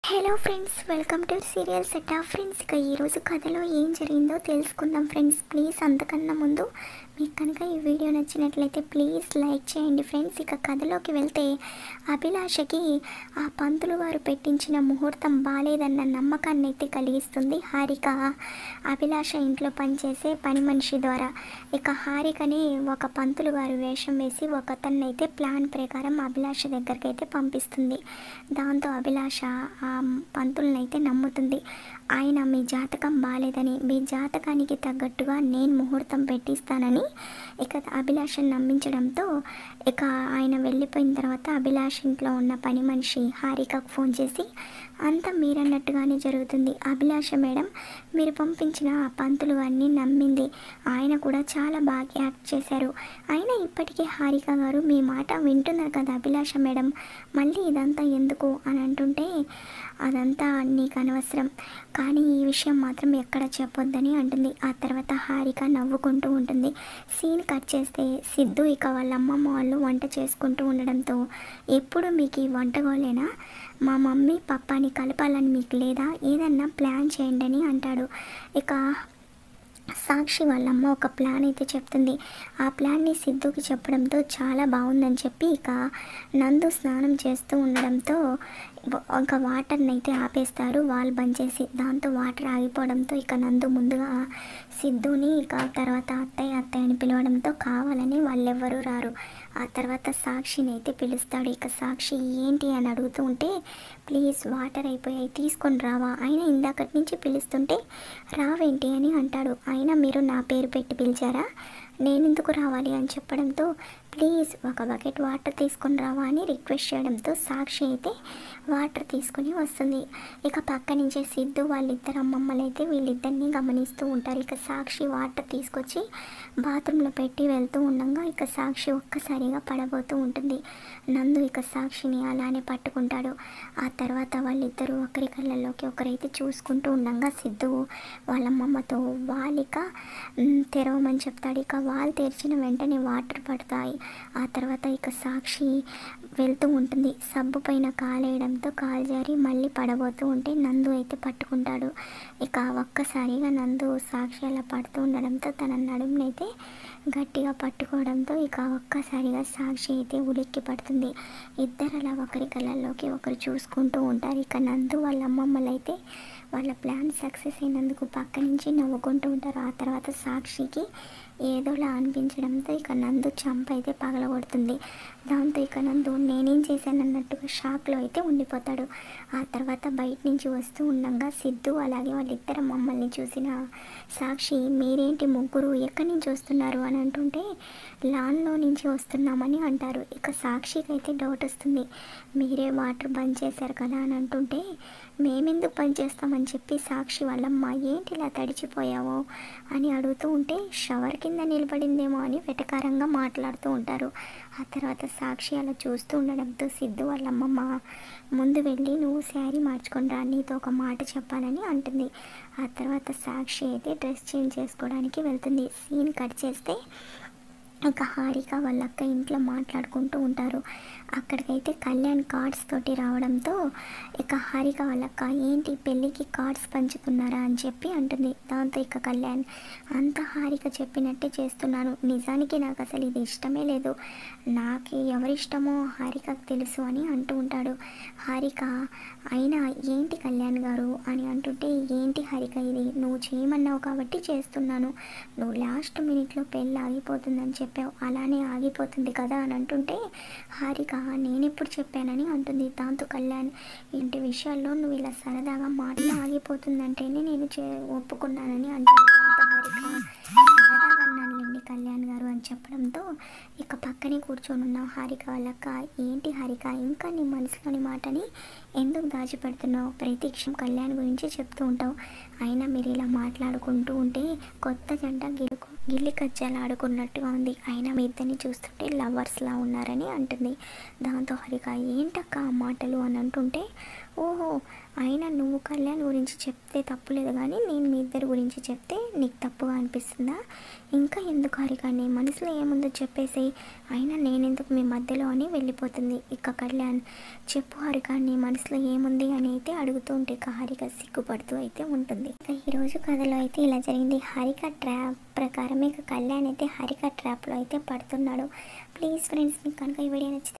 hello friends welcome to serial set of friends ఇక ఈరోజు కథలో ఏం జరిగిందో తెలుసుకుందాం ఫ్రెండ్స్ ప్లీజ్ అంతకన్నా ముందు మీకు కనుక ఈ వీడియో నచ్చినట్లయితే ప్లీజ్ లైక్ చేయండి ఫ్రెండ్స్ ఇక కథలోకి వెళ్తే అభిలాషకి ఆ పంతులు వారు పెట్టించిన ముహూర్తం బాగాలేదన్న నమ్మకాన్ని అయితే కలిగిస్తుంది హారిక అభిలాష ఇంట్లో పనిచేసే పని మనిషి ద్వారా ఇక హారికని ఒక పంతులు గారు వేషం వేసి ఒక అయితే ప్లాన్ ప్రకారం అభిలాష దగ్గరికి అయితే పంపిస్తుంది దాంతో అభిలాష ఆ పంతులను అయితే నమ్ముతుంది ఆయన మీ జాతకం బాగాలేదని మీ జాతకానికి తగ్గట్టుగా నేను ముహూర్తం పెట్టిస్తానని ఇక అభిలాషను నమ్మించడంతో ఇక ఆయన వెళ్ళిపోయిన తర్వాత అభిలాష్ ఇంట్లో ఉన్న పని మనిషి హారికకు ఫోన్ చేసి అంతా మీరన్నట్టుగానే జరుగుతుంది అభిలాష మేడం మీరు పంపించిన ఆ పంతులు అన్నీ నమ్మింది ఆయన కూడా చాలా బాగా యాక్ట్ చేశారు అయినా ఇప్పటికీ హారిక గారు మీ మాట వింటున్నారు కదా అభిలాష మేడం మళ్ళీ ఇదంతా ఎందుకు అని అంటుంటే అదంతా నీకు అనవసరం కానీ ఈ విషయం మాత్రం ఎక్కడ చెప్పొద్దని అంటుంది ఆ తర్వాత హారిక నవ్వుకుంటూ ఉంటుంది సీన్ కట్ చేస్తే సిద్ధు ఇక వాళ్ళ అమ్మమ్మ వాళ్ళు వంట చేసుకుంటూ ఉండడంతో ఎప్పుడు మీకు ఈ వంటగోలేనా మా మమ్మీ పప్పాని కలపాలని మీకు లేదా ఏదన్నా ప్లాన్ చేయండి అని అంటాడు ఇక సాక్షి వాళ్ళమ్మ ఒక ప్లాన్ అయితే చెప్తుంది ఆ ప్లాన్ని సిద్ధుకి చెప్పడంతో చాలా బాగుందని చెప్పి ఇక నందు స్నానం చేస్తూ ఉండడంతో ఇంకా వాటర్ని అయితే ఆపేస్తారు వాల్ బంద్ చేసి దాంతో వాటర్ ఆగిపోవడంతో ఇక నందు ముందుగా సిద్ధుని ఇక తర్వాత అత్తయ్య అత్తయ్య అని పిలవడంతో కావాలని వాళ్ళెవ్వరూ రారు ఆ తర్వాత సాక్షిని అయితే పిలుస్తాడు ఇక సాక్షి ఏంటి అని అడుగుతూ ఉంటే ప్లీజ్ వాటర్ అయిపోయాయి తీసుకొని రావా అయినా ఇందాకటి నుంచి పిలుస్తుంటే రావేంటి అని అంటాడు అయినా మీరు నా పేరు పెట్టి పిలిచారా నేను ఎందుకు రావాలి అని చెప్పడంతో ప్లీజ్ ఒక బకెట్ వాటర్ తీసుకొని రావా అని రిక్వెస్ట్ చేయడంతో సాక్షి అయితే వాటర్ తీసుకుని వస్తుంది ఇక పక్క నుంచే సిద్ధు వాళ్ళిద్దరు అమ్మమ్మలు అయితే వీళ్ళిద్దరిని గమనిస్తూ ఉంటారు ఇక సాక్షి వాటర్ తీసుకొచ్చి బాత్రూంలో పెట్టి వెళ్తూ ఉండగా ఇక సాక్షి ఒక్కసారిగా పడబోతూ ఉంటుంది నందు ఇక సాక్షిని అలానే పట్టుకుంటాడు ఆ తర్వాత వాళ్ళిద్దరూ ఒకరి కళ్ళల్లోకి ఒకరైతే చూసుకుంటూ ఉండగా సిద్ధు వాళ్ళ అమ్మమ్మతో వాలిక "మ్, తెరవమని చెప్తాడు ఇక వాల్ తెరిచిన వెంటనే వాటర్ పడతాయి ఆ తర్వాత ఇక సాక్షి వెళ్తూ ఉంటుంది సబ్బు పైన కాలేయడంతో కాలు జారి మళ్ళీ పడబోతూ ఉంటే నందు అయితే పట్టుకుంటాడు ఇక ఒక్కసారిగా నందు సాక్షి అలా పడుతూ ఉండడంతో తన నడుమునైతే గట్టిగా పట్టుకోవడంతో ఇక ఒక్కసారిగా సాక్షి అయితే ఉలిక్కి పడుతుంది ఇద్దరు అలా ఒకరి కళ్ళల్లోకి ఒకరు చూసుకుంటూ ఉంటారు ఇక నందు వాళ్ళ అమ్మమ్మలు అయితే వాళ్ళ ప్లాన్ సక్సెస్ అయినందుకు పక్క నుంచి నవ్వుకుంటూ ఉంటారు ఆ తర్వాత సాక్షికి ఏదోలా అనిపించడంతో ఇక నందు చంప అయితే పగలగొడుతుంది దాంతో ఇక నందు నేనేం చేశాను అన్నట్టుగా షాక్లో అయితే ఉండిపోతాడు ఆ తర్వాత బయట నుంచి వస్తూ ఉండగా సిద్ధు అలాగే వాళ్ళిద్దరు మమ్మల్ని చూసిన సాక్షి మీరేంటి ముగ్గురు ఎక్కడి నుంచి వస్తున్నారు అని అంటుంటే లాన్లో నుంచి వస్తున్నామని అంటారు ఇక సాక్షికి అయితే డౌట్ వస్తుంది మీరే వాటర్ బంద్ చేశారు కదా అని అంటుంటే మేమెందుకు పని చేస్తామని చెప్పి సాక్షి వాళ్ళమ్మ ఏంటి ఇలా తడిచిపోయావో అని అడుగుతూ ఉంటే షవర్ కింద నిలబడిందేమో అని వెటకారంగా మాట్లాడుతూ ఉంటారు ఆ తర్వాత సాక్షి అలా చూస్తూ ఉండడంతో సిద్ధు వాళ్ళమ్మమ్మ ముందు వెళ్ళి నువ్వు శారీ మార్చుకొని రా నీతో ఒక మాట చెప్పాలని అంటుంది ఆ తర్వాత సాక్షి అయితే డ్రెస్ చేంజ్ చేసుకోవడానికి వెళ్తుంది సీన్ కట్ చేస్తే ఇక హారిక వాళ్ళ అక్క ఇంట్లో మాట్లాడుకుంటూ ఉంటారు అక్కడికైతే కళ్యాణ్ కార్డ్స్ తోటి రావడంతో ఇక హారిక వాళ్ళ అక్క ఏంటి పెళ్ళికి కార్డ్స్ పంచుతున్నారా అని చెప్పి అంటుంది దాంతో ఇక కళ్యాణ్ అంత హారిక చెప్పినట్టే చేస్తున్నాను నిజానికి నాకు అసలు ఇది ఇష్టమే లేదు నాకు ఎవరిష్టమో హారికకు తెలుసు అని అంటూ ఉంటాడు హారిక అయినా ఏంటి కళ్యాణ్ గారు అని అంటుంటే ఏంటి హారిక ఇది నువ్వు చేయమన్నావు కాబట్టి చేస్తున్నాను నువ్వు లాస్ట్ మినిట్లో పెళ్ళి ఆగిపోతుందని చెప్పావు అలానే ఆగిపోతుంది కదా అని అంటుంటే హారిక నేను ఎప్పుడు చెప్పానని అంటుంది దాంతో కళ్యాణ్ ఇంటి విషయాల్లో నువ్వు ఇలా సరదాగా మాటలు ఆగిపోతుందంటేనే నేను చే ఒప్పుకున్నానని అంటాను దాంతో హారిక సరదాగా అన్నానులేండి కళ్యాణ్ గారు అని చెప్పడంతో ఇక పక్కనే కూర్చొని ఉన్న హారిక వాళ్ళక్క ఏంటి హారిక ఇంకా నీ మనసులోని మాటని ఎందుకు దాచిపెడుతున్నావు ప్రతి క్షణం కళ్యాణ్ గురించి చెప్తూ ఉంటావు అయినా మీరు ఇలా మాట్లాడుకుంటూ ఉంటే కొత్త జంట గిల్లుకు గిల్లి కజ్జాలు ఆడుకున్నట్టుగా ఉంది అయినా మీ ఇద్దరిని చూస్తుంటే లవర్స్లా ఉన్నారని అంటుంది దాంతో హరిక ఏంటక్క ఆ మాటలు అని అంటుంటే ఓహో అయినా నువ్వు కళ్యాణ్ గురించి చెప్తే తప్పులేదు కానీ నేను మీ ఇద్దరి గురించి చెప్తే నీకు తప్పుగా అనిపిస్తుందా ఇంకా ఎందుకు హరిక నీ మనసులో ఏముందో చెప్పేసి అయినా నేనెందుకు మీ మధ్యలో అని వెళ్ళిపోతుంది ఇక కళ్యాణ్ చెప్పు హారిక నీ మనసులో ఏముంది అని అయితే అడుగుతూ ఉంటే ఇక హారిక సిగ్గుపడుతూ అయితే ఉంటుంది ఇక ఈరోజు కథలో అయితే ఇలా జరిగింది హారిక ట్రాప్ ప్రకారం ఇక కళ్యాణ్ అయితే హారిక ట్రాప్లో అయితే పడుతున్నాడు ప్లీజ్ ఫ్రెండ్స్ మీకు కనుక ఈ వీడియో నచ్చితే